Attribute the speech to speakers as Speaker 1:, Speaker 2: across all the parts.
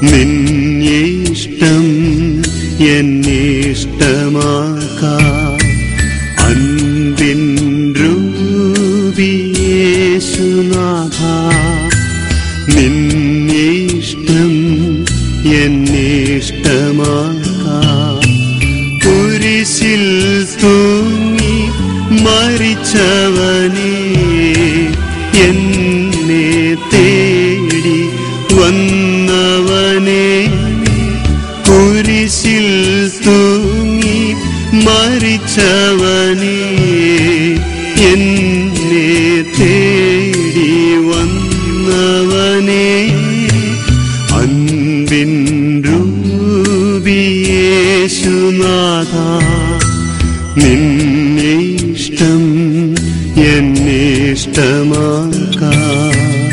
Speaker 1: നിന്നിഷ്ടം എന്നിഷ്ടമാക്കാം അൻപിൻ രൂപിയേശുനാഥ നിന്നിഷ്ടം എന്നിഷ്ടമാക്കാം കുരിശിൽ തൂങ്ങി മരിച്ചവനേ എന്നെ തേടി വന്നവനേ കുരിശിൽ തൂങ്ങി മരിച്ചവനേ എന്നെ തേടി വന്നവനേ അൻപിൻ രൂപിയേശുനാഥ നിന്നിഷ്ടം എന്നിഷ്ടമാക്കാം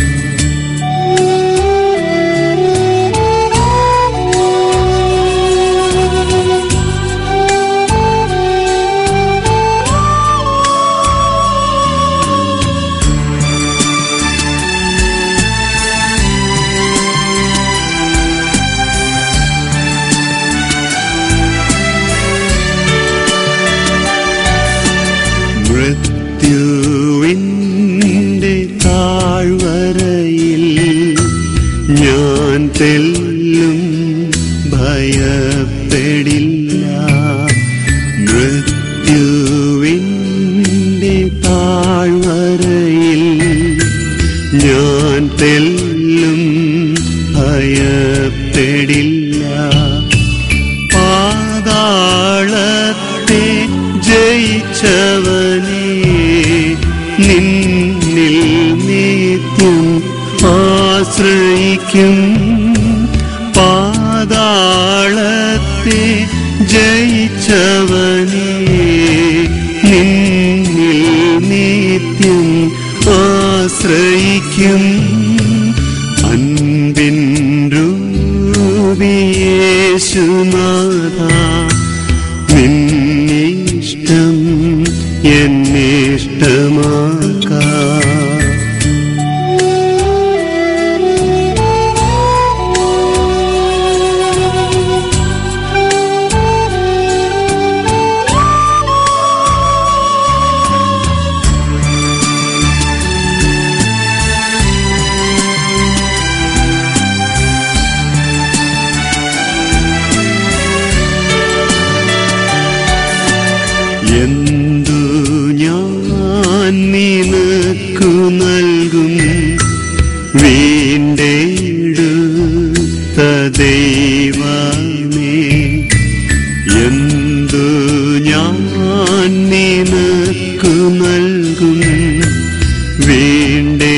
Speaker 1: മൃത്യുവിൻ്റെ താഴ്വരയിൽ ഞാൻ തെല്ലും ഭയപ്പെടില്ല മൃത്യുവിൻ്റെ താഴ്വരയിൽ ഞാൻ തെല്ലും ഭയപ്പെടില്ല പാതാളത്തെ ജയിച്ചവനേ നിന്നിൽ നിത്യം ആശ്രയിക്കും പാതാളത്തെ ജയിച്ചവനേ നിന്നിൽ നിത്യം ആശ്രയിക്കും അൻപിൻ രൂപിയേശുനാഥ നിന്നിഷ്ടം എന്നിഷ്ടമാക്കാം എന്തു ഞാൻ നിനക്കു നൽകും വീണ്ടെടുത്ത ദൈവമേ എന്തു ഞാൻ നിനക്കു നൽകും വീണ്ടെടുത്ത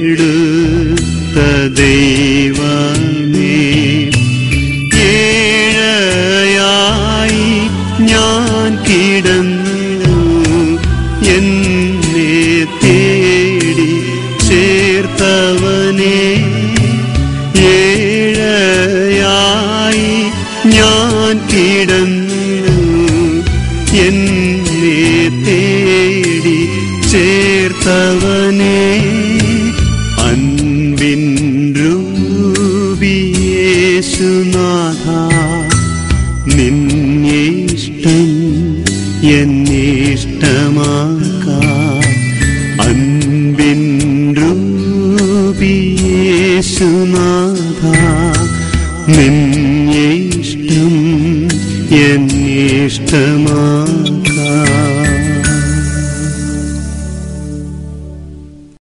Speaker 1: ദൈവമേ ഏഴയായി ഞാൻ കിടന്നു എന്നെ തേടി ചേർത്തവനെ ഏഴയായി ഞാൻ കിടന്നു എന്നെ തേടി ചേർത്തവനെ അൻപിൻ രൂപിയേശുനാഥ നിന്നിഷ്ടം എന്നിഷ്ടമാക്കാം അൻപിൻ രൂപിയേശുനാഥ നിന്നിഷ്ടം എന്നിഷ്ടമാക്കാം